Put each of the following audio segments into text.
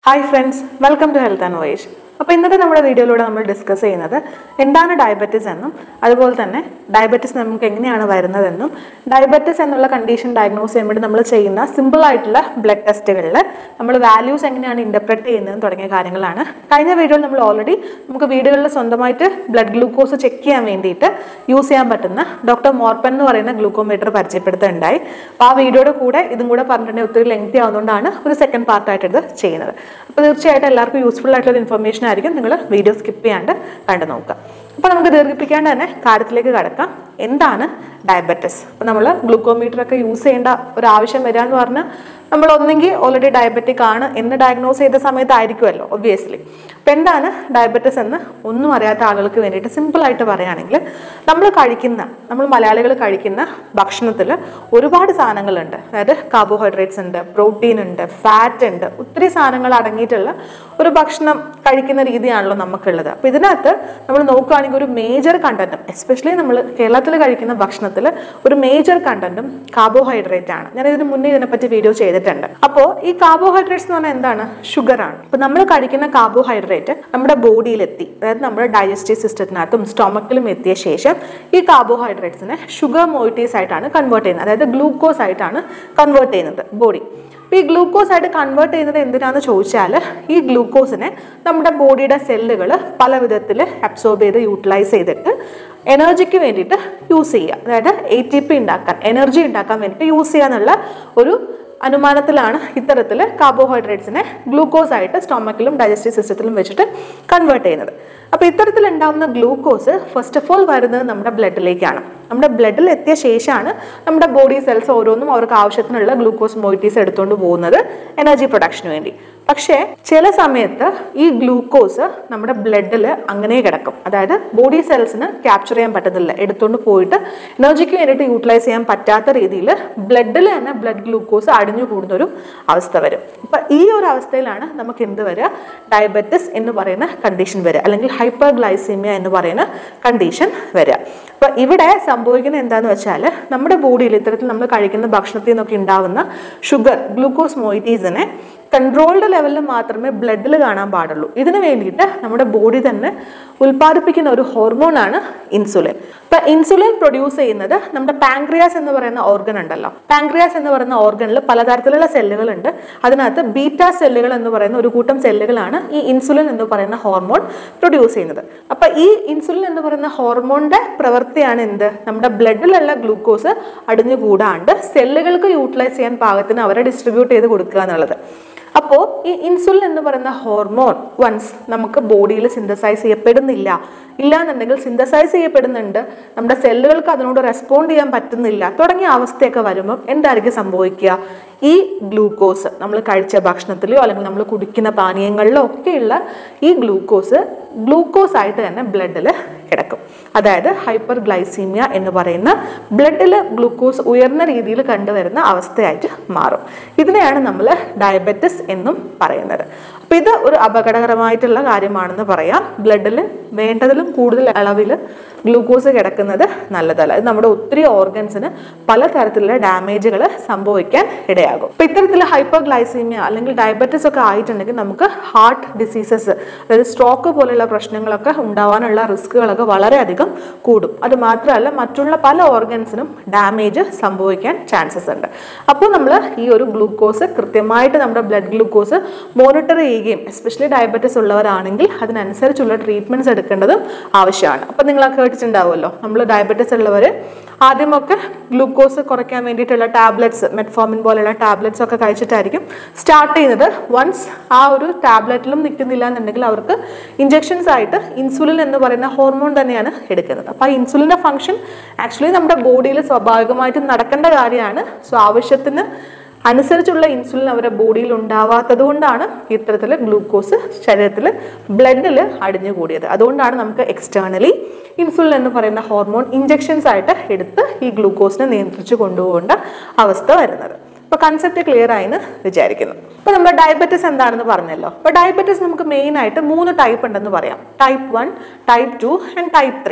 Hi friends welcome to health and voyage അപ്പോൾ ഇന്നത്തെ നമ്മുടെ വീഡിയോയിലൂടെ നമ്മൾ ഡിസ്കസ് ചെയ്യുന്നത് എന്താണ് ഡയബറ്റിസ് എന്നും അതുപോലെ തന്നെ ഡയബറ്റിസ് നമുക്ക് എങ്ങനെയാണ് വരുന്നതെന്നും ഡയബറ്റിസ് എന്നുള്ള കണ്ടീഷൻ ഡയഗ്നോസ് ചെയ്യാൻ വേണ്ടി നമ്മൾ ചെയ്യുന്ന സിമ്പിൾ ആയിട്ടുള്ള ബ്ലഡ് ടെസ്റ്റുകളിൽ നമ്മൾ വാല്യൂസ് എങ്ങനെയാണ് ഇൻ്റർപ്രറ്റ് ചെയ്യുന്നതെന്ന് തുടങ്ങിയ കാര്യങ്ങളാണ് കഴിഞ്ഞ വീഡിയോയിൽ നമ്മൾ ഓൾറെഡി നമുക്ക് വീടുകളിൽ സ്വന്തമായിട്ട് ബ്ലഡ് ഗ്ലൂക്കോസ് ചെക്ക് ചെയ്യാൻ വേണ്ടിയിട്ട് യൂസ് ചെയ്യാൻ പറ്റുന്ന ഡോക്ടർ മോർപ്പൻ എന്ന് പറയുന്ന ഗ്ലൂക്കോമീറ്റർ പരിചയപ്പെടുത്തുന്നുണ്ടായി അപ്പോൾ ആ വീഡിയോയുടെ കൂടെ ഇതും കൂടെ പറഞ്ഞിട്ടുണ്ടെങ്കിൽ ഒത്തിരി ലെങ്തി ആവുന്നതുകൊണ്ടാണ് ഒരു സെക്കൻഡ് പാർട്ടായിട്ട് ഇത് ചെയ്യുന്നത് അപ്പോൾ തീർച്ചയായിട്ടും എല്ലാവർക്കും യൂസ്ഫുൾ ആയിട്ടുള്ള ഇൻഫർമേഷൻ ആയിരിക്കും നിങ്ങൾ വീഡിയോ സ്കിപ്പ് ചെയ്യാണ്ട് കണ്ടു നോക്കുക അപ്പോൾ നമുക്ക് ദീർഘിപ്പിക്കാണ്ട് തന്നെ കാര്യത്തിലേക്ക് കടക്കാം എന്താണ് ഡയബറ്റിസ് അപ്പോൾ നമ്മൾ ഗ്ലൂക്കോമീറ്റർ ഒക്കെ യൂസ് ചെയ്യേണ്ട ഒരു ആവശ്യം വരിക എന്ന് പറഞ്ഞാൽ നമ്മൾ ഒന്നെങ്കിൽ ഓൾറെഡി ഡയബറ്റിക് ആണ് എന്ന് ഡയഗ്നോസ് ചെയ്ത സമയത്തായിരിക്കുമല്ലോ ഒബ്വിയസ്ലി അപ്പോൾ എന്താണ് ഡയബറ്റിസ് എന്ന് ഒന്നും അറിയാത്ത ആളുകൾക്ക് വേണ്ടിയിട്ട് സിമ്പിളായിട്ട് പറയുകയാണെങ്കിൽ നമ്മൾ കഴിക്കുന്ന നമ്മൾ മലയാളികൾ കഴിക്കുന്ന ഭക്ഷണത്തിൽ ഒരുപാട് സാധനങ്ങളുണ്ട് അതായത് കാർബോഹൈഡ്രേറ്റ്സ് ഉണ്ട് പ്രോട്ടീൻ ഉണ്ട് ഫാറ്റ് ഉണ്ട് ഒത്തിരി സാധനങ്ങൾ അടങ്ങിയിട്ടുള്ള ഒരു ഭക്ഷണം കഴിക്കുന്ന രീതിയാണല്ലോ നമുക്കുള്ളത് അപ്പോൾ ഇതിനകത്ത് നമ്മൾ നോക്കുകയാണെങ്കിൽ ഒരു മേജർ കണ്ടന്റും എസ്പെഷ്യലി നമ്മൾ കേരളത്തിൽ കഴിക്കുന്ന ഭക്ഷണത്തിൽ ഒരു മേജർ കണ്ടന്റും കാർബോഹൈഡ്രേറ്റ് ആണ് ഞാൻ ഇതിന് മുന്നേ ഇതിനെപ്പറ്റി വീഡിയോ ചെയ്തിട്ടുണ്ട് അപ്പോൾ ഈ കാർബോഹൈഡ്രേറ്റ്സ് എന്ന് പറഞ്ഞാൽ എന്താണ് ഷുഗർ ആണ് അപ്പോൾ നമ്മൾ കഴിക്കുന്ന കാർബോഹൈഡ്രേറ്റ് നമ്മുടെ ബോഡിയിലെത്തി അതായത് നമ്മുടെ ഡൈജസ്റ്റീവ് സിസ്റ്റത്തിനകത്തും സ്റ്റൊമക്കിലും എത്തിയ ശേഷം ഈ കാർബോഹൈഡ്രേറ്റ്സിനെ ഷുഗർ മോയിറ്റീസ് ആയിട്ടാണ് കൺവേർട്ട് ചെയ്യുന്നത് അതായത് ഗ്ലൂക്കോസ് ആയിട്ടാണ് കൺവേർട്ട് ചെയ്യുന്നത് ബോഡി അപ്പോൾ ഈ ഗ്ലൂക്കോസ് ആയിട്ട് കൺവേർട്ട് ചെയ്യുന്നത് എന്തിനാണെന്ന് ചോദിച്ചാൽ ഈ ഗ്ലൂക്കോസിനെ നമ്മുടെ ബോഡിയുടെ സെല്ലുകൾ പല വിധത്തിൽ അബ്സോർബ് ചെയ്ത് യൂട്ടിലൈസ് ചെയ്തിട്ട് എനർജിക്ക് വേണ്ടിയിട്ട് യൂസ് ചെയ്യുക അതായത് എ ടി പി ഉണ്ടാക്കാൻ എനർജി ഉണ്ടാക്കാൻ വേണ്ടിയിട്ട് യൂസ് ചെയ്യുക എന്നുള്ള ഒരു അനുമാനത്തിലാണ് ഇത്തരത്തിൽ കാർബോഹൈഡ്രേറ്റ്സിനെ ഗ്ലൂക്കോസ് ആയിട്ട് സ്റ്റൊമക്കിലും ഡൈജസ്റ്റീവ് സിസ്റ്റത്തിലും വെച്ചിട്ട് കൺവേർട്ട് ചെയ്യുന്നത് അപ്പോൾ ഇത്തരത്തിൽ ഉണ്ടാകുന്ന ഗ്ലൂക്കോസ് ഫസ്റ്റ് ഓഫ് ഓൾ വരുന്നത് നമ്മുടെ ബ്ലഡിലേക്കാണ് നമ്മുടെ ബ്ലഡിൽ എത്തിയ ശേഷമാണ് നമ്മുടെ ബോഡി സെൽസ് ഓരോന്നും അവർക്ക് ആവശ്യത്തിനുള്ള ഗ്ലൂക്കോസ് മൊയിറ്റീസ് എടുത്തുകൊണ്ട് പോകുന്നത് എനർജി പ്രൊഡക്ഷന് വേണ്ടി പക്ഷേ ചില സമയത്ത് ഈ ഗ്ലൂക്കോസ് നമ്മുടെ ബ്ലഡിൽ അങ്ങനെ കിടക്കും അതായത് ബോഡി സെൽസിന് ക്യാപ്ചർ ചെയ്യാൻ പറ്റുന്നില്ല എടുത്തുകൊണ്ട് പോയിട്ട് എനർജിക്ക് വേണ്ടിയിട്ട് യൂട്ടിലൈസ് ചെയ്യാൻ പറ്റാത്ത രീതിയിൽ ബ്ലഡിൽ തന്നെ ബ്ലഡ് ഗ്ലൂക്കോസ് അടിഞ്ഞു കൂടുന്ന ഒരു അവസ്ഥ വരും അപ്പം ഈ ഒരു അവസ്ഥയിലാണ് നമുക്ക് എന്ത് വരിക ഡയബറ്റിസ് എന്ന് പറയുന്ന കണ്ടീഷൻ വരിക അല്ലെങ്കിൽ ഹൈപ്പർ ഗ്ലൈസീമിയ എന്ന് പറയുന്ന കണ്ടീഷൻ വരിക അപ്പോൾ ഇവിടെ സംഭവിക്കുന്നത് എന്താണെന്ന് വെച്ചാൽ നമ്മുടെ ബോഡിയിൽ ഇത്തരത്തിൽ നമ്മൾ കഴിക്കുന്ന ഭക്ഷണത്തിൽ നിന്നൊക്കെ ഉണ്ടാവുന്ന ഷുഗർ ഗ്ലൂക്കോസ് മൊയിറ്റീസിനെ കൺട്രോൾഡ് ലെവലിൽ മാത്രമേ ബ്ലഡിൽ കാണാൻ പാടുള്ളൂ ഇതിന് വേണ്ടിയിട്ട് നമ്മുടെ ബോഡി തന്നെ ഉൽപ്പാദിപ്പിക്കുന്ന ഒരു ഹോർമോണാണ് ഇൻസുലിൻ ഇപ്പം ഇൻസുലിൻ പ്രൊഡ്യൂസ് ചെയ്യുന്നത് നമ്മുടെ പാങ്ക്രിയാസ് എന്ന് പറയുന്ന ഓർഗൻ ഉണ്ടല്ലോ പാങ്ക്രിയാസ് എന്ന് പറയുന്ന ഓർഗനിൽ പലതരത്തിലുള്ള സെല്ലുകളുണ്ട് അതിനകത്ത് ബീറ്റ സെല്ലുകൾ എന്ന് പറയുന്ന ഒരു കൂട്ടം സെല്ലുകളാണ് ഈ ഇൻസുലിൻ എന്ന് പറയുന്ന ഹോർമോൺ പ്രൊഡ്യൂസ് ചെയ്യുന്നത് അപ്പം ഈ ഇൻസുലിൻ എന്ന് പറയുന്ന ഹോർമോണിന്റെ പ്രവൃത്തിയാണ് എന്ത് നമ്മുടെ ബ്ലഡിലുള്ള ഗ്ലൂക്കോസ് അടിഞ്ഞു കൂടാണ്ട് സെല്ലുകൾക്ക് യൂട്ടിലൈസ് ചെയ്യാൻ പാകത്തിന് അവരെ ഡിസ്ട്രിബ്യൂട്ട് ചെയ്ത് കൊടുക്കുക എന്നുള്ളത് അപ്പോൾ ഈ ഇൻസുലിൻ എന്ന് പറയുന്ന ഹോർമോൺ വൺസ് നമുക്ക് ബോഡിയിൽ സിന്തസൈസ് ചെയ്യപ്പെടുന്നില്ല ഇല്ല എന്നുണ്ടെങ്കിൽ സിന്തസൈസ് ചെയ്യപ്പെടുന്നുണ്ട് നമ്മുടെ സെല്ലുകൾക്ക് അതിനോട് റെസ്പോണ്ട് ചെയ്യാൻ പറ്റുന്നില്ല തുടങ്ങിയ അവസ്ഥയൊക്കെ വരുമ്പോൾ എന്തായിരിക്കും സംഭവിക്കുക ഈ ഗ്ലൂക്കോസ് നമ്മൾ കഴിച്ച ഭക്ഷണത്തിലോ അല്ലെങ്കിൽ നമ്മൾ കുടിക്കുന്ന പാനീയങ്ങളിലോ ഒക്കെയുള്ള ഈ ഗ്ലൂക്കോസ് ഗ്ലൂക്കോസ് ആയിട്ട് തന്നെ ബ്ലഡിൽ കിടക്കും അതായത് ഹൈപ്പർ ഗ്ലൈസീമിയ എന്ന് പറയുന്ന ബ്ലഡിൽ ഗ്ലൂക്കോസ് ഉയർന്ന രീതിയിൽ കണ്ടുവരുന്ന അവസ്ഥയായിട്ട് മാറും ഇതിനെയാണ് നമ്മൾ ഡയബറ്റിസ് എന്നും പറയുന്നത് അപ്പം ഇത് ഒരു അപകടകരമായിട്ടുള്ള കാര്യമാണെന്ന് പറയാം ബ്ലഡിൽ വേണ്ടതിലും കൂടുതൽ അളവിൽ ഗ്ലൂക്കോസ് കിടക്കുന്നത് നല്ലതല്ല ഇത് നമ്മുടെ ഒത്തിരി ഓർഗൻസിന് പലതരത്തിലുള്ള ഡാമേജുകൾ സംഭവിക്കാൻ ഇടയാകും അപ്പം ഇത്തരത്തിൽ ഹൈപ്പർ ഗ്ലൈസീമിയ അല്ലെങ്കിൽ ഡയബറ്റിസ് ഒക്കെ ആയിട്ടുണ്ടെങ്കിൽ നമുക്ക് ഹാർട്ട് ഡിസീസസ് അതായത് സ്ട്രോക്ക് പോലെയുള്ള പ്രശ്നങ്ങളൊക്കെ ഉണ്ടാവാനുള്ള റിസ്കുകളൊക്കെ വളരെയധികം കൂടും അത് മാത്രമല്ല മറ്റുള്ള പല ഓർഗൻസിനും ഡാമേജ് സംഭവിക്കാൻ ചാൻസസ് ഉണ്ട് അപ്പോൾ നമ്മൾ ഈ ഒരു ഗ്ലൂക്കോസ് കൃത്യമായിട്ട് നമ്മുടെ ബ്ലഡ് ഗ്ലൂക്കോസ് മോണിറ്റർ ചെയ്യുകയും എസ്പെഷ്യലി ഡയബറ്റിസ് ഉള്ളവരാണെങ്കിൽ അതിനനുസരിച്ചുള്ള ട്രീറ്റ്മെൻറ്റ്സ് എടുക്കേണ്ടതും ആവശ്യമാണ് അപ്പം നിങ്ങൾ കേട്ടിട്ടുണ്ടാവുമല്ലോ നമ്മൾ ഡയബറ്റിസ് ഉള്ളവർ ആദ്യമൊക്കെ ഗ്ലൂക്കോസ് കുറയ്ക്കാൻ വേണ്ടിയിട്ടുള്ള ടാബ്ലറ്റ്സ് മെറ്റ്ഫോമിൻ പോലെയുള്ള ടാബ്ലറ്റ്സ് ഒക്കെ കഴിച്ചിട്ടായിരിക്കും സ്റ്റാർട്ട് ചെയ്യുന്നത് വൺസ് ആ ഒരു ടാബ്ലറ്റിലും നിൽക്കുന്നില്ല എന്നുണ്ടെങ്കിൽ അവർക്ക് ഇഞ്ചെക്ഷൻസ് ആയിട്ട് ഇൻസുലിൻ എന്ന് പറയുന്ന ഹോർമോൺ തന്നെയാണ് എടുക്കുന്നത് അപ്പോൾ ആ ഇൻസുലിൻ്റെ ഫംഗ്ഷൻ ആക്ച്വലി നമ്മുടെ ബോഡിയിൽ സ്വാഭാവികമായിട്ടും നടക്കേണ്ട കാര്യമാണ് സോ ആവശ്യത്തിന് അനുസരിച്ചുള്ള ഇൻസുലിൻ അവരുടെ ബോഡിയിൽ ഉണ്ടാവാത്തത് കൊണ്ടാണ് ഇത്തരത്തിൽ ഗ്ലൂക്കോസ് ശരീരത്തിൽ ബ്ലഡിൽ അടിഞ്ഞു കൂടിയത് അതുകൊണ്ടാണ് നമുക്ക് എക്സ്റ്റേണലി ഇൻസുലിൻ എന്ന് പറയുന്ന ഹോർമോൺ ഇഞ്ചെക്ഷൻസ് ആയിട്ട് എടുത്ത് ഈ ഗ്ലൂക്കോസിനെ നിയന്ത്രിച്ച് കൊണ്ടുപോകേണ്ട അവസ്ഥ വരുന്നത് അപ്പോൾ കൺസെപ്റ്റ് ക്ലിയർ ആയെന്ന് വിചാരിക്കുന്നു അപ്പോൾ നമ്മുടെ ഡയബറ്റിസ് എന്താണെന്ന് പറഞ്ഞല്ലോ അപ്പോൾ ഡയബറ്റിസ് നമുക്ക് മെയിൻ ആയിട്ട് മൂന്ന് ടൈപ്പ് ഉണ്ടെന്ന് പറയാം type one type two and type three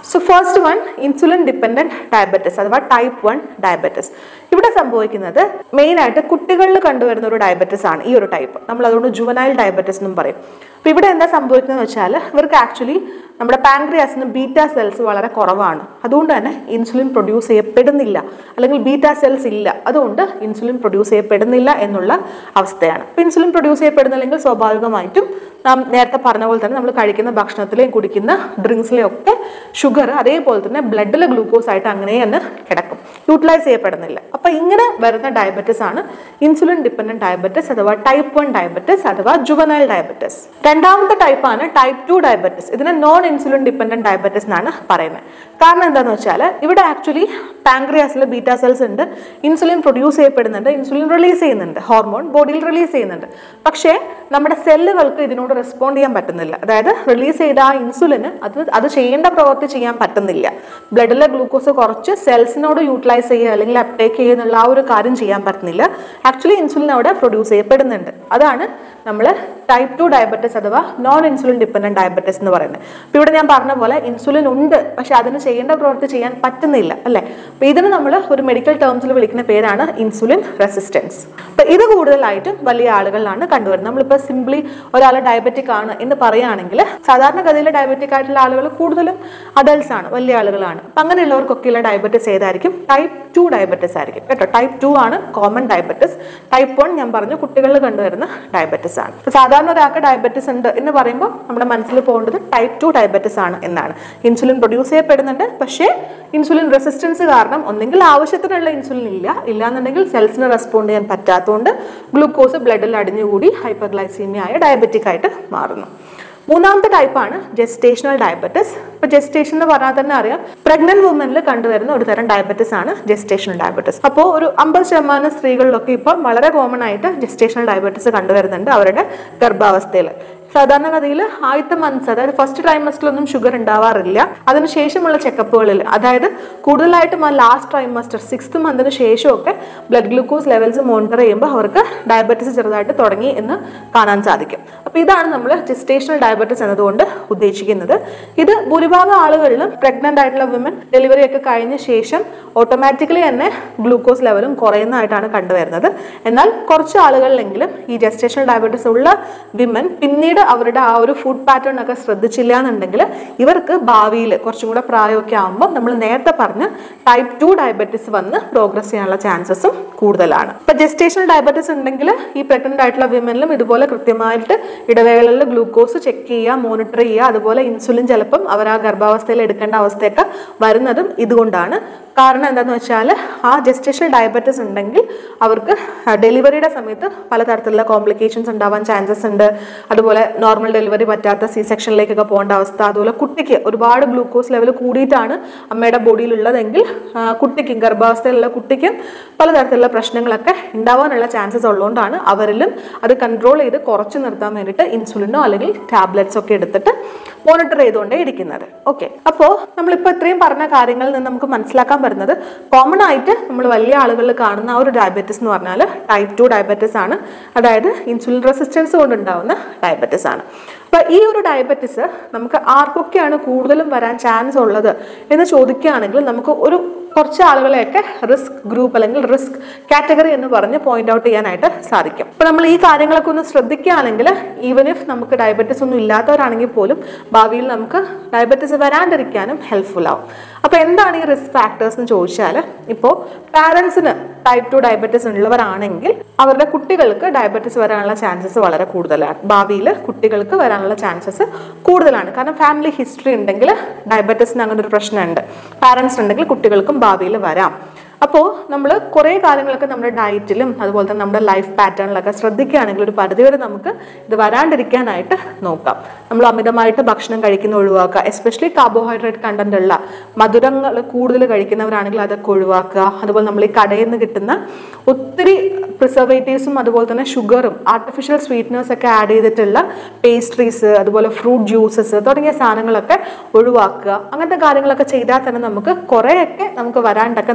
so first one insulin dependent diabetes അഥവാ ടൈപ്പ് വൺ ഡയബറ്റിസ് ഇവിടെ സംഭവിക്കുന്നത് മെയിനായിട്ട് കുട്ടികളിൽ കണ്ടുവരുന്ന ഒരു ഡയബറ്റിസ് ആണ് ഈ ഒരു ടൈപ്പ് നമ്മൾ അതുകൊണ്ട് ജുവനൈൽ ഡയബറ്റിസ് എന്നും പറയും അപ്പോൾ ഇവിടെ എന്താ സംഭവിക്കുന്നത് വെച്ചാൽ ഇവർക്ക് ആക്ച്വലി നമ്മുടെ പാൻക്രിയാസിന് ബീറ്റ സെൽസ് വളരെ കുറവാണ് അതുകൊണ്ട് തന്നെ ഇൻസുലിൻ പ്രൊഡ്യൂസ് ചെയ്യപ്പെടുന്നില്ല അല്ലെങ്കിൽ ബീറ്റ സെൽസ് ഇല്ല അതുകൊണ്ട് ഇൻസുലിൻ പ്രൊഡ്യൂസ് ചെയ്യപ്പെടുന്നില്ല എന്നുള്ള അവസ്ഥയാണ് അപ്പോൾ ഇൻസുലിൻ പ്രൊഡ്യൂസ് ചെയ്യപ്പെടുന്നില്ലെങ്കിൽ സ്വാഭാവികമായിട്ടും നാം നേരത്തെ പറഞ്ഞ പോലെ തന്നെ നമ്മൾ കഴിക്കുന്ന ഭക്ഷണത്തിലെയും കുടിക്കുന്ന ഡ്രിങ്ക്സിലെയും ഒക്കെ ഷുഗർ അതേപോലെ തന്നെ ബ്ലഡിൽ ഗ്ലൂക്കോസ് ആയിട്ട് അങ്ങനെ തന്നെ കിടക്കും യൂട്ടിലൈസ് ചെയ്യപ്പെടുന്നില്ല അപ്പോൾ ഇങ്ങനെ വരുന്ന ഡയബറ്റിസ് ആണ് ഇൻസുലിൻ ഡിപ്പെൻഡന്റ് ഡയബറ്റിസ് അഥവാ ടൈപ്പ് വൺ ഡയബറ്റിസ് അഥവാ ജുവനൈൽ ഡയബറ്റിസ് രണ്ടാമത്തെ ടൈപ്പാണ് ടൈപ്പ് ടു ഡയബറ്റിസ് ഇതിനെ നോൺ ഇൻസുലിൻ ഡിപ്പെൻഡന്റ് ഡയബറ്റിസ് എന്നാണ് പറയുന്നത് കാരണം എന്താണെന്ന് വെച്ചാൽ ഇവിടെ ആക്ച്വലി പാങ്ക്രിയാസിൽ ബീറ്റ സെൽസ് ഉണ്ട് ഇൻസുലിൻ പ്രൊഡ്യൂസ് ചെയ്യപ്പെടുന്നുണ്ട് ഇൻസുലിൻ റിലീസ് ചെയ്യുന്നുണ്ട് ഹോർമോൺ ബോഡിയിൽ റിലീസ് ചെയ്യുന്നുണ്ട് പക്ഷേ നമ്മുടെ സെല്ലുകൾക്ക് ഇതിനോട് റെസ്പോണ്ട് ചെയ്യാൻ പറ്റുന്നില്ല അതായത് റിലീസ് ചെയ്ത ആ ഇൻസുലിന് അത് അത് ചെയ്യേണ്ട പ്രവൃത്തി ചെയ്യാൻ പറ്റുന്നില്ല ബ്ലഡിലെ ഗ്ലൂക്കോസ് കുറച്ച് സെൽസിനോട് യൂട്ടിലൈസ് ചെയ്യുക അല്ലെങ്കിൽ അപ്ടേക്ക് ചെയ്യുക എന്നുള്ള ആ ഒരു കാര്യം ചെയ്യാൻ പറ്റുന്നില്ല ആക്ച്വലി ഇൻസുലിൻ അവിടെ പ്രൊഡ്യൂസ് ചെയ്യപ്പെടുന്നുണ്ട് അതാണ് നമ്മൾ ടൈപ്പ് ടു ഡയബറ്റിസ് അഥവാ നോൺ ഇൻസുലിൻ ഡിപ്പെൻഡന്റ് ഡയബറ്റിസ് എന്ന് പറയുന്നത് അപ്പോൾ ഇവിടെ ഞാൻ പറഞ്ഞ പോലെ ഇൻസുലിൻ ഉണ്ട് പക്ഷെ അതിന് ചെയ്യേണ്ട പ്രവൃത്തി ചെയ്യാൻ പറ്റുന്നില്ല അല്ലേ അപ്പോൾ ഇതിന് നമ്മൾ ഒരു മെഡിക്കൽ ടേംസിൽ വിളിക്കുന്ന പേരാണ് ഇൻസുലിൻ റെസിസ്റ്റൻസ് അപ്പോൾ ഇത് കൂടുതലായിട്ടും വലിയ ആളുകളിലാണ് കണ്ടുവരുന്നത് നമ്മളിപ്പോൾ സിംപ്ലി ഒരാൾ ഡയബറ്റിക് ആണ് എന്ന് പറയുകയാണെങ്കിൽ സാധാരണഗതിയിൽ ഡയബറ്റിക് ആയിട്ടുള്ള ആളുകൾ കൂടുതലും അഡൽട്സ് ആണ് വലിയ ആളുകളാണ് അപ്പം അങ്ങനെയുള്ളവർക്കൊക്കെയുള്ള ഡയബറ്റിസ് ഏതായിരിക്കും ടൈപ്പ് ടു ഡയബറ്റിസ് ആയിരിക്കും കേട്ടോ ടൈപ്പ് ടു ആണ് കോമൺ ഡയബറ്റിസ് ടൈപ്പ് വൺ ഞാൻ പറഞ്ഞു കുട്ടികളിൽ കണ്ടുവരുന്ന ഡയബറ്റിസ് ആണ് അപ്പോൾ സാധാരണ ഒരാൾക്ക് ഡയബറ്റിസ് ഉണ്ട് എന്ന് പറയുമ്പോൾ നമ്മുടെ മനസ്സിൽ പോകേണ്ടത് ടൈപ്പ് ടു ഡയബറ്റിസ് ആണ് എന്നാണ് ഇൻസുലിൻ പ്രൊഡ്യൂസ് ചെയ്യപ്പെടുന്നുണ്ട് പക്ഷേ ഇൻസുലിൻ റെസിസ്റ്റൻസ് കാരണം ഒന്നെങ്കിൽ ആവശ്യത്തിനുള്ള ഇൻസുലിൻ ഇല്ല ഇല്ലാന്നുണ്ടെങ്കിൽ സെൽസിന് റെസ്പോണ്ട് ചെയ്യാൻ പറ്റാത്തതുകൊണ്ട് ഗ്ലൂക്കോസ് ബ്ലഡിൽ അടിഞ്ഞുകൂടി ഹൈപ്പർഗ്ലൈസീമിയ ആയ ഡയബറ്റിക് ആയിട്ട് മാറുന്നു മൂന്നാമത്തെ ടൈപ്പാണ് ജെസ്റ്റേഷണൽ ഡയബറ്റിസ് ഇപ്പോൾ ജെസ്റ്റേഷൻ എന്ന് പറഞ്ഞാൽ തന്നെ അറിയാം പ്രഗ്നന്റ് വുമനിൽ കണ്ടുവരുന്ന ഒരു തരം ഡയബറ്റിസ് ആണ് ജെസ്റ്റേഷണൽ ഡയബറ്റിസ് അപ്പോൾ ഒരു അമ്പത് ശതമാനം സ്ത്രീകളിലൊക്കെ ഇപ്പോൾ വളരെ കോമൺ ആയിട്ട് ജെസ്റ്റേഷണൽ ഡയബറ്റിസ് കണ്ടുവരുന്നുണ്ട് അവരുടെ ഗർഭാവസ്ഥയിൽ സാധാരണഗതിയിൽ ആദ്യത്തെ മന്ത്സ് അതായത് ഫസ്റ്റ് ട്രൈമസ്റ്ററിലൊന്നും ഷുഗർ ഉണ്ടാവാറില്ല അതിനുശേഷമുള്ള ചെക്കപ്പുകളിൽ അതായത് കൂടുതലായിട്ടും ആ ലാസ്റ്റ് ട്രൈമസ്റ്റർ സിക്സ്ത് മന്തിന് ശേഷമൊക്കെ ബ്ലഡ് ഗ്ലൂക്കോസ് ലെവൽസ് മോണിറ്റർ ചെയ്യുമ്പോൾ അവർക്ക് ഡയബറ്റിസ് ചെറുതായിട്ട് തുടങ്ങി എന്ന് കാണാൻ സാധിക്കും അപ്പോൾ ഇതാണ് നമ്മൾ ജെസ്റ്റേഷണൽ ഡയബറ്റിസ് എന്നതുകൊണ്ട് ഉദ്ദേശിക്കുന്നത് ഇത് ഭൂരിഭാഗം ആളുകളിലും പ്രഗ്നന്റ് ആയിട്ടുള്ള വിമൻ ഡെലിവറി ഒക്കെ കഴിഞ്ഞ ശേഷം ഓട്ടോമാറ്റിക്കലി തന്നെ ഗ്ലൂക്കോസ് ലെവലും കുറയുന്നതായിട്ടാണ് കണ്ടുവരുന്നത് എന്നാൽ കുറച്ച് ആളുകളിലെങ്കിലും ഈ ജെസ്റ്റേഷണൽ ഡയബറ്റിസ് ഉള്ള വിമൻ പിന്നീട് അവരുടെ ആ ഒരു ഫുഡ് പാറ്റേൺ ഒക്കെ ശ്രദ്ധിച്ചില്ല എന്നുണ്ടെങ്കിൽ ഇവർക്ക് ഭാവിയിൽ കുറച്ചും കൂടെ പ്രായമൊക്കെ ആകുമ്പോൾ നമ്മൾ നേരത്തെ പറഞ്ഞ ടൈപ്പ് ടു ഡയബറ്റിസ് വന്ന് പ്രോഗ്രസ് ചെയ്യാനുള്ള ചാൻസസും കൂടുതലാണ് ഇപ്പൊ ജെസ്റ്റേഷണൽ ഡയബറ്റിസ് ഉണ്ടെങ്കിൽ ഈ പ്രഗ്നന്റ് ആയിട്ടുള്ള വിമനിലും ഇതുപോലെ കൃത്യമായിട്ട് ഇടവേളകളിൽ ഗ്ലൂക്കോസ് ചെക്ക് ചെയ്യുക മോണിറ്റർ ചെയ്യുക അതുപോലെ ഇൻസുലിൻ ചിലപ്പം അവർ ആ ഗർഭാവസ്ഥയിൽ എടുക്കേണ്ട അവസ്ഥയൊക്കെ വരുന്നതും ഇതുകൊണ്ടാണ് കാരണം എന്താണെന്ന് വെച്ചാൽ ആ ജെസ്റ്റേഷണൽ ഡയബറ്റിസ് ഉണ്ടെങ്കിൽ അവർക്ക് ഡെലിവറിയുടെ സമയത്ത് പലതരത്തിലുള്ള കോംപ്ലിക്കേഷൻസ് ഉണ്ടാവാൻ ചാൻസസ് ഉണ്ട് അതുപോലെ നോർമൽ ഡെലിവറി പറ്റാത്ത സി സെക്ഷനിലേക്കൊക്കെ പോകേണ്ട അവസ്ഥ അതുപോലെ കുട്ടിക്ക് ഒരുപാട് ഗ്ലൂക്കോസ് ലെവൽ കൂടിയിട്ടാണ് അമ്മയുടെ ബോഡിയിലുള്ളതെങ്കിൽ ആ, കുട്ടിക്കും ഗർഭാവസ്ഥയിലുള്ള കുട്ടിക്കും പലതരത്തിലുള്ള പ്രശ്നങ്ങളൊക്കെ ഉണ്ടാവാനുള്ള ചാൻസസ് ഉള്ളതുകൊണ്ടാണ് അവരിലും അത് കൺട്രോൾ ചെയ്ത് കുറച്ച് നിർത്താൻ വേണ്ടിയിട്ട് ഇൻസുലിനോ അല്ലെങ്കിൽ ടാബ്ലറ്റ്സ് ഒക്കെ എടുത്തിട്ട് മോണിറ്റർ ചെയ്തുകൊണ്ടേ ഇരിക്കുന്നത് ഓക്കെ അപ്പോൾ നമ്മളിപ്പോൾ ഇത്രയും പറഞ്ഞ കാര്യങ്ങളിൽ നിന്ന് നമുക്ക് മനസ്സിലാക്കാൻ പറ്റുന്നത് കോമൺ ആയിട്ട് നമ്മൾ വലിയ ആളുകളിൽ കാണുന്ന ആ ഒരു ഡയബറ്റിസ് എന്ന് പറഞ്ഞാൽ ടൈപ്പ് ടു ഡയബറ്റിസ് ആണ് അതായത് ഇൻസുലിൻ റെസിസ്റ്റൻസ് കൊണ്ടുണ്ടാവുന്ന ഡയബറ്റിസ് ആണ് അപ്പോൾ ഈ ഒരു ഡയബറ്റിസ് നമുക്ക് ആർക്കൊക്കെയാണ് കൂടുതലും വരാൻ ചാൻസ് ഉള്ളത് എന്ന് ചോദിക്കുകയാണെങ്കിൽ നമുക്ക് ഒരു കുറച്ച് ആളുകളെയൊക്കെ റിസ്ക് ഗ്രൂപ്പ് അല്ലെങ്കിൽ റിസ്ക് കാറ്റഗറി എന്ന് പറഞ്ഞ് പോയിന്റ് ഔട്ട് ചെയ്യാനായിട്ട് സാധിക്കും അപ്പോൾ നമ്മൾ ഈ കാര്യങ്ങളൊക്കെ ഒന്ന് ശ്രദ്ധിക്കുകയാണെങ്കിൽ ഈവൻ ഇഫ് നമുക്ക് ഡയബറ്റിസ് ഒന്നും ഇല്ലാത്തവരാണെങ്കിൽ പോലും ഭാവിയിൽ നമുക്ക് ഡയബറ്റിസ് വരാണ്ടിരിക്കാനും ഹെൽപ്ഫുൾ ആവും അപ്പോൾ എന്താണ് ഈ റിസ്ക് ഫാക്ടേഴ്സ് എന്ന് ചോദിച്ചാൽ ഇപ്പോൾ പാരൻസിന് ടൈപ്പ് ടു ഡയബറ്റിസ് ഉള്ളവരാണെങ്കിൽ അവരുടെ കുട്ടികൾക്ക് ഡയബറ്റിസ് വരാനുള്ള ചാൻസസ് വളരെ കൂടുതലാണ് ഭാവിയിൽ കുട്ടികൾക്ക് വരാനുള്ള ചാൻസസ് കൂടുതലാണ് കാരണം ഫാമിലി ഹിസ്റ്ററി ഉണ്ടെങ്കിൽ ഡയബറ്റിസിന് അങ്ങനെ ഒരു പ്രശ്നമുണ്ട് പാരൻസ് ഉണ്ടെങ്കിൽ കുട്ടികൾക്കും ഭാവിയിൽ വരാം അപ്പോൾ നമ്മൾ കുറേ കാര്യങ്ങളൊക്കെ നമ്മുടെ ഡയറ്റിലും അതുപോലെ തന്നെ നമ്മുടെ ലൈഫ് പാറ്റേണിലൊക്കെ ശ്രദ്ധിക്കുകയാണെങ്കിൽ ഒരു പരിധിവരെ നമുക്ക് ഇത് വരാണ്ടിരിക്കാനായിട്ട് നോക്കാം നമ്മൾ അമിതമായിട്ട് ഭക്ഷണം കഴിക്കുന്ന ഒഴിവാക്കുക എസ്പെഷ്യലി കാർബോഹൈഡ്രേറ്റ് കണ്ടന്റ് ഉള്ള മധുരങ്ങൾ കൂടുതൽ കഴിക്കുന്നവരാണെങ്കിൽ അതൊക്കെ ഒഴിവാക്കുക അതുപോലെ നമ്മൾ ഈ കടയിൽ നിന്ന് കിട്ടുന്ന ഒത്തിരി പ്രിസർവേറ്റീവ്സും അതുപോലെ തന്നെ ഷുഗറും ആർട്ടിഫിഷ്യൽ സ്വീറ്റ്നേഴ്സ് ഒക്കെ ആഡ് ചെയ്തിട്ടുള്ള പേസ്ട്രീസ് അതുപോലെ ഫ്രൂട്ട് ജ്യൂസസ് തുടങ്ങിയ സാധനങ്ങളൊക്കെ ഒഴിവാക്കുക അങ്ങനത്തെ കാര്യങ്ങളൊക്കെ ചെയ്താൽ തന്നെ നമുക്ക് കുറേയൊക്കെ നമുക്ക് വരാണ്ടൊക്കെ നോക്കാം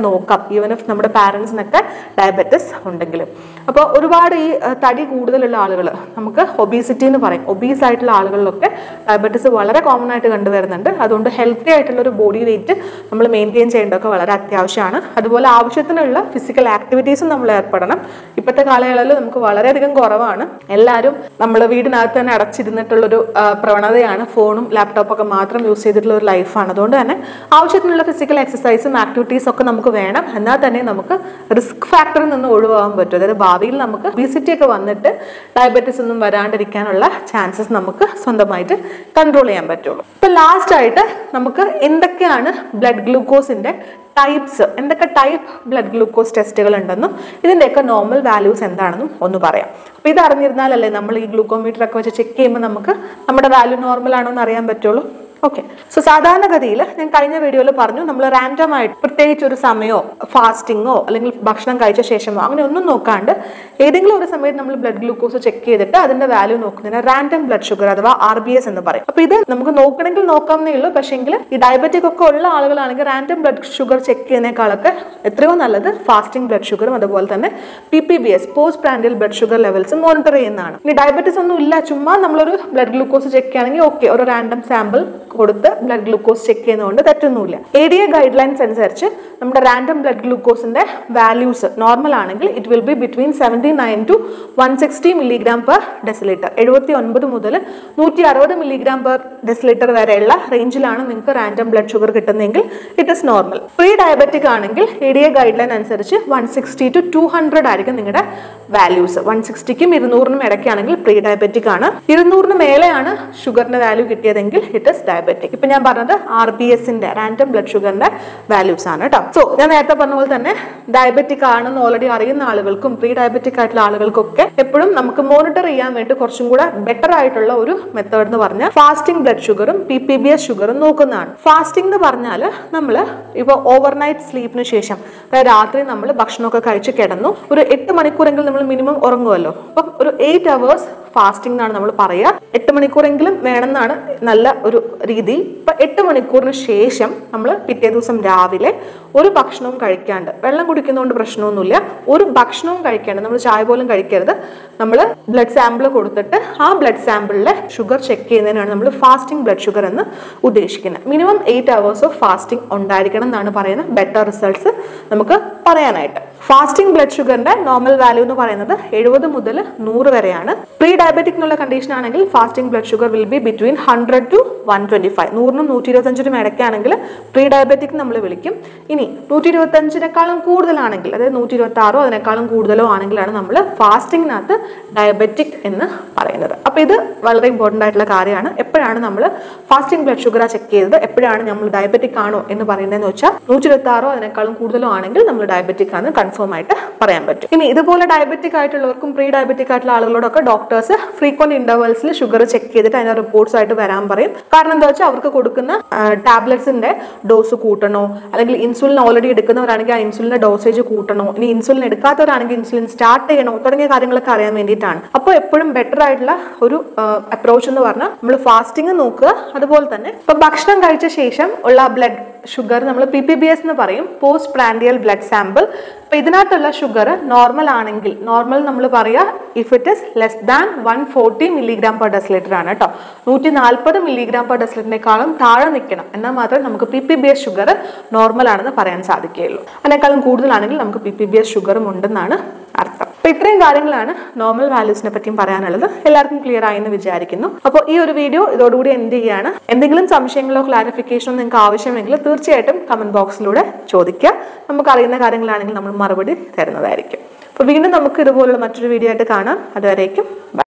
ഈവൻ ഇഫ് നമ്മുടെ പാരൻസിനൊക്കെ ഡയബറ്റിസ് ഉണ്ടെങ്കിലും അപ്പോൾ ഒരുപാട് ഈ ആ, തടി കൂടുതലുള്ള ആളുകൾ നമുക്ക് ഒബീസിറ്റി എന്ന് പറയും ഒബീസ് ആയിട്ടുള്ള ആളുകളിലൊക്കെ ഡയബറ്റിസ് വളരെ കോമൺ ആയിട്ട് കണ്ടുവരുന്നുണ്ട് അതുകൊണ്ട് ഹെൽത്തി ആയിട്ടുള്ള ഒരു ബോഡി വെയിറ്റ് നമ്മൾ മെയിൻറ്റെയിൻ ചെയ്യേണ്ടതൊക്കെ വളരെ അത്യാവശ്യമാണ് അതുപോലെ ആവശ്യത്തിനുള്ള ഫിസിക്കൽ ആക്ടിവിറ്റീസും നമ്മൾ ഏർപ്പെടണം ഇപ്പോഴത്തെ കാലയളവിൽ നമുക്ക് വളരെയധികം കുറവാണ് എല്ലാവരും നമ്മൾ വീടിനകത്ത് തന്നെ അടച്ചിരുന്നിട്ടുള്ളൊരു ആ, പ്രവണതയാണ് ഫോണും ലാപ്ടോപ്പും ഒക്കെ മാത്രം യൂസ് ചെയ്തിട്ടുള്ള ഒരു ലൈഫാണ് അതുകൊണ്ട് തന്നെ ആവശ്യത്തിനുള്ള ഫിസിക്കൽ എക്സസൈസും ആക്ടിവിറ്റീസും ഒക്കെ നമുക്ക് വേണം എന്നാൽ തന്നെ നമുക്ക് റിസ്ക് ഫാക്ടറിൽ നിന്ന് ഒഴിവാകാൻ പറ്റും അതായത് ഭാവിയിൽ നമുക്ക് ഒബീസിറ്റി ഒക്കെ വന്നിട്ട് ഡയബറ്റീസ് ഒന്നും വരാണ്ടിരിക്കാനുള്ള ചാൻസസ് നമുക്ക് സ്വന്തമായിട്ട് കൺട്രോൾ ചെയ്യാൻ പറ്റുള്ളൂ ഇപ്പൊ ലാസ്റ്റ് ആയിട്ട് നമുക്ക് എന്തൊക്കെയാണ് ബ്ലഡ് ഗ്ലൂക്കോസിന്റെ ടൈപ്സ് എന്തൊക്കെ ടൈപ്പ് ബ്ലഡ് ഗ്ലൂക്കോസ് ടെസ്റ്റുകൾ ഉണ്ടെന്നും ഇതിൻ്റെയൊക്കെ നോർമൽ വാല്യൂസ് എന്താണെന്നും ഒന്ന് പറയാം അപ്പോൾ ഇത് അറിഞ്ഞിരുന്നാലല്ലേ നമ്മൾ ഈ ഗ്ലൂക്കോമീറ്റർ ഒക്കെ വെച്ച് ചെക്ക് ചെയ്യുമ്പോൾ നമുക്ക് നമ്മുടെ വാല്യൂ നോർമൽ ആണോ എന്ന് അറിയാൻ പറ്റുള്ളൂ ഓക്കെ സോ സാധാരണഗതിയിൽ ഞാൻ കഴിഞ്ഞ വീഡിയോയിൽ പറഞ്ഞു നമ്മൾ റാൻഡം ആയിട്ട് പ്രത്യേകിച്ച് ഒരു സമയമോ ഫാസ്റ്റിങ്ങോ അല്ലെങ്കിൽ ഭക്ഷണം കഴിച്ച ശേഷമോ അങ്ങനെ ഒന്നും നോക്കാണ്ട് ഏതെങ്കിലും ഒരു സമയത്ത് നമ്മൾ ബ്ലഡ് ഗ്ലൂക്കോസ് ചെക്ക് ചെയ്തിട്ട് അതിന്റെ വാല്യൂ നോക്കുന്നതിന് റാൻഡം ബ്ലഡ് ഷുഗർ അഥവാ ആർ ബി എസ് എന്ന് പറയും അപ്പൊ ഇത് നമുക്ക് നോക്കണമെങ്കിൽ നോക്കാവുന്നേ ഉള്ളൂ പക്ഷേങ്കിൽ ഈ ഡയബറ്റിക് ഒക്കെ ഉള്ള ആളുകളാണെങ്കിൽ റാൻഡം ബ്ലഡ് ഷുഗർ ചെക്ക് ചെയ്യുന്നതിനേക്കാളൊക്കെ എത്രയോ നല്ലത് ഫാസ്റ്റിംഗ് ബ്ലഡ് ഷുഗറും അതുപോലെ തന്നെ P P B S post prandial blood sugar levels monitor ചെയ്യുന്നതാണ് ഇനി ഡയബറ്റീസ് ഒന്നും ഇല്ല ചുമ്മാ നമ്മളൊരു ബ്ലഡ് ഗ്ലൂക്കോസ് ചെക്ക് ചെയ്യുകയാണെങ്കിൽ ഓക്കെ ഒരു റാൻഡം സാമ്പിൾ കൊടുത്ത് ബ്ലഡ് ഗ്ലൂക്കോസ് ചെക്ക് ചെയ്യുന്നതുകൊണ്ട് തെറ്റൊന്നുമില്ല A D A guidelines അനുസരിച്ച് നമ്മുടെ റാൻഡം ബ്ലഡ് ഗ്ലൂക്കോസിന്റെ വാല്യൂസ് നോർമൽ ആണെങ്കിൽ it will be between seventy nine to one sixty milligram per decilitre എഴുപത്തി ഒൻപത് മുതൽ നൂറ്റി അറുപത് മില്ലിഗ്രാം പെർ ഡെസിലിറ്റർ വരെയുള്ള റേഞ്ചിലാണ് നിങ്ങൾക്ക് റാൻഡം ബ്ലഡ് ഷുഗർ കിട്ടുന്നതെങ്കിൽ it is normal prediabetic ആണെങ്കിൽ A D A guideline അനുസരിച്ച് one sixty to two hundred ആയിരിക്കും നിങ്ങളുടെ വാല്യൂസ് വൺ സിക്സ്റ്റിക്കും ഇരുന്നൂറിനും ഇടയ്ക്കാണെങ്കിൽ പ്രീ ഡയബറ്റിക് ആണ് ഇരുന്നൂറിന് മേലെയാണ് ഷുഗറിന്റെ വാല്യൂ കിട്ടിയതെങ്കിൽ ഇറ്റ് ഇസ് ഡയബറ്റിക് ഇപ്പൊ ഞാൻ പറഞ്ഞത് ആർ ബി എസിന്റെ റാൻഡം ബ്ലഡ് ഷുഗറിന്റെ വാല്യൂസ് ആണ് കേട്ടോ സോ ഞാൻ നേരത്തെ പറഞ്ഞ പോലെ തന്നെ ഡയബറ്റിക് ആണെന്ന് ഓൾറെഡി അറിയുന്ന ആളുകൾക്കും പ്രീ ഡയബറ്റിക് ആയിട്ടുള്ള ആളുകൾക്കൊക്കെ എപ്പോഴും നമുക്ക് മോണിറ്റർ ചെയ്യാൻ വേണ്ടി കുറച്ചും കൂടെ ബെറ്റർ ആയിട്ടുള്ള ഒരു മെത്തേഡ് എന്ന് പറഞ്ഞാൽ ഫാസ്റ്റിംഗ് ബ്ലഡ് ഷുഗറും പി പി ബി എസ് ഷുഗറും നോക്കുന്നതാണ് ഫാസ്റ്റിംഗ് എന്ന് പറഞ്ഞാൽ നമ്മൾ ഇപ്പോൾ ഓവർനൈറ്റ് സ്ലീപ്പിന് ശേഷം അതായത് രാത്രി നമ്മൾ ഭക്ഷണമൊക്കെ കഴിച്ച് കിടന്നു ഒരു എട്ട് മണിക്കൂറെങ്കിലും നമ്മൾ മിനിമം ഉറങ്ങുമല്ലോ അപ്പം ഒരു എയ്റ്റ് അവേഴ്സ് ഫാസ്റ്റിംഗ് എന്നാണ് നമ്മൾ പറയുക എട്ട് മണിക്കൂറെങ്കിലും വേണമെന്നാണ് നല്ല ഒരു രീതി ഇപ്പൊ എട്ട് മണിക്കൂറിന് ശേഷം നമ്മൾ പിറ്റേ ദിവസം രാവിലെ ഒരു ഭക്ഷണവും കഴിക്കാണ്ട് വെള്ളം കുടിക്കുന്നതുകൊണ്ട് പ്രശ്നമൊന്നുമില്ല ഒരു ഭക്ഷണവും കഴിക്കാണ്ട് നമ്മൾ ചായ പോലും കഴിക്കരുത് നമ്മൾ ബ്ലഡ് സാമ്പിൾ കൊടുത്തിട്ട് ആ ബ്ലഡ് സാമ്പിളിലെ ഷുഗർ ചെക്ക് ചെയ്യുന്നതിനാണ് നമ്മൾ ഫാസ്റ്റിംഗ് ബ്ലഡ് ഷുഗർ എന്ന് ഉദ്ദേശിക്കുന്നത് minimum eight hours of fasting ഉണ്ടായിരിക്കണം എന്നാണ് പറയുന്നത് ബെറ്റർ റിസൾട്ട്സ് നമുക്ക് പറയാനായിട്ട് ഫാസ്റ്റിംഗ് ബ്ലഡ് ഷുഗറിന്റെ നോർമൽ വാല്യൂ എന്ന് പറയുന്നത് എഴുപത് മുതൽ നൂറ് വരെയാണ് പ്രീ ഡയബറ്റിക് എന്നുള്ള കണ്ടീഷൻ ആണെങ്കിൽ fasting blood sugar will be between hundred to one twenty five നൂറിനും നൂറ്റി ഇരുപത്തഞ്ചിനും ഇടയ്ക്കാണെങ്കിൽ പ്രീ ഡയബറ്റിക് നമ്മൾ വിളിക്കും ഇനി നൂറ്റി ഇരുപത്തഞ്ചിനേക്കാളും കൂടുതലാണെങ്കിൽ അതായത് നൂറ്റി ഇരുപത്തി ആറോ അതിനേക്കാളും കൂടുതലോ ആണെങ്കിലാണ് നമ്മൾ ഫാസ്റ്റിങ്ങിനകത്ത് ഡയബറ്റിക് എന്ന് പറയുന്നത് അപ്പോൾ ഇത് വളരെ ഇമ്പോർട്ടൻ്റ് ആയിട്ടുള്ള കാര്യമാണ് എപ്പോഴാണ് നമ്മൾ ഫാസ്റ്റിംഗ് ബ്ലഡ് ഷുഗർ ചെക്ക് ചെയ്തത് എപ്പോഴാണ് നമ്മൾ ഡയബറ്റിക് ആണോ എന്ന് പറയുന്നതെന്ന് വെച്ചാൽ നൂറ്റി ഇരുപത്തി ആറോ അതിനേക്കാളും കൂടുതലോ ആണെങ്കിൽ നമ്മൾ ഡയബറ്റിക് ആണ് കൺഫേം ആയിട്ട് പറയാൻ പറ്റും ഇനി ഇതുപോലെ ഡയബറ്റിക് ആയിട്ടുള്ളവർക്കും പ്രീ ഡയബറ്റിക് ആയിട്ടുള്ള ആളുകളോടൊക്കെ ഡോക്ടേഴ്സ് ഫ്രീക്വന്റ് ഇന്റർവൽസിൽ ഷുഗർ ചെക്ക് ചെയ്തിട്ട് അതിന്റെ റിപ്പോർട്ട്സ് ആയിട്ട് വരാൻ പറയും കാരണം എന്താ വെച്ചാൽ അവർക്ക് കൊടുക്കുന്ന ടാബ്ലറ്റ്സിന്റെ ഡോസ് കൂട്ടണോ അല്ലെങ്കിൽ ഇൻസുലിൻ ഓൾറെഡി എടുക്കുന്നവരാണെങ്കിൽ ആ ഇൻസുലിന്റെ ഡോസേജ് കൂട്ടണോ ഇനി ഇൻസുലിൻ എടുക്കാത്തവരാണെങ്കിൽ ഇൻസുലിൻ സ്റ്റാർട്ട് ചെയ്യണോ തുടങ്ങിയ കാര്യങ്ങളൊക്കെ അറിയാൻ വേണ്ടിയിട്ടാണ് അപ്പോൾ എപ്പോഴും ബെറ്റർ ആയിട്ടുള്ള ഒരു അപ്രോച്ച് എന്ന് പറഞ്ഞാൽ നമ്മൾ ഫാസ്റ്റിംഗ് നോക്കുക അതുപോലെ തന്നെ ഇപ്പൊ ഭക്ഷണം കഴിച്ച ശേഷം ഉള്ള ബ്ലഡ് ഷുഗർ നമ്മൾ പി പി ബി എസ് എന്ന് പറയും പോസ്റ്റ് പ്രാൻഡിയൽ ബ്ലഡ് സാമ്പിൾ അപ്പൊ ഇതിനകത്തുള്ള ഷുഗർ നോർമൽ ആണെങ്കിൽ നോർമൽ നമ്മൾ പറയാ if it is less than one forty milligram per decilitre ആണ് കേട്ടോ നൂറ്റി നാൽപ്പത് മില്ലിഗ്രാം പെർ ഡെസിലിറ്ററിനേക്കാളും താഴെ നിൽക്കണം എന്നാൽ മാത്രമേ നമുക്ക് P P B S sugar normal ആണെന്ന് പറയാൻ സാധിക്കുകയുള്ളൂ അതിനേക്കാളും കൂടുതലാണെങ്കിൽ നമുക്ക് പി പി ബി എസ് ഷുഗറും ഉണ്ടെന്നാണ് അർത്ഥം അപ്പൊ ഇത്രയും കാര്യങ്ങളാണ് നോർമൽ വാല്യൂസിനെ പറ്റിയും പറയാനുള്ളത് എല്ലാവർക്കും ക്ലിയർ ആയി എന്ന് വിചാരിക്കുന്നു അപ്പോൾ ഈ ഒരു വീഡിയോ ഇതോടുകൂടി എൻഡ് ചെയ്യുകയാണ് എന്തെങ്കിലും സംശയങ്ങളോ ക്ലാരിഫിക്കേഷനോ നിങ്ങൾക്ക് ആവശ്യമെങ്കിൽ തീർച്ചയായിട്ടും കമന്റ് ബോക്സിലൂടെ ചോദിക്കുക നമുക്ക് അറിയുന്ന കാര്യങ്ങളാണെങ്കിൽ നമ്മൾ മറുപടി തരുന്നതായിരിക്കും അപ്പോൾ വീണ്ടും നമുക്ക് ഇതുപോലുള്ള മറ്റൊരു വീഡിയോ ആയിട്ട് കാണാം അതുവരേക്കും bye.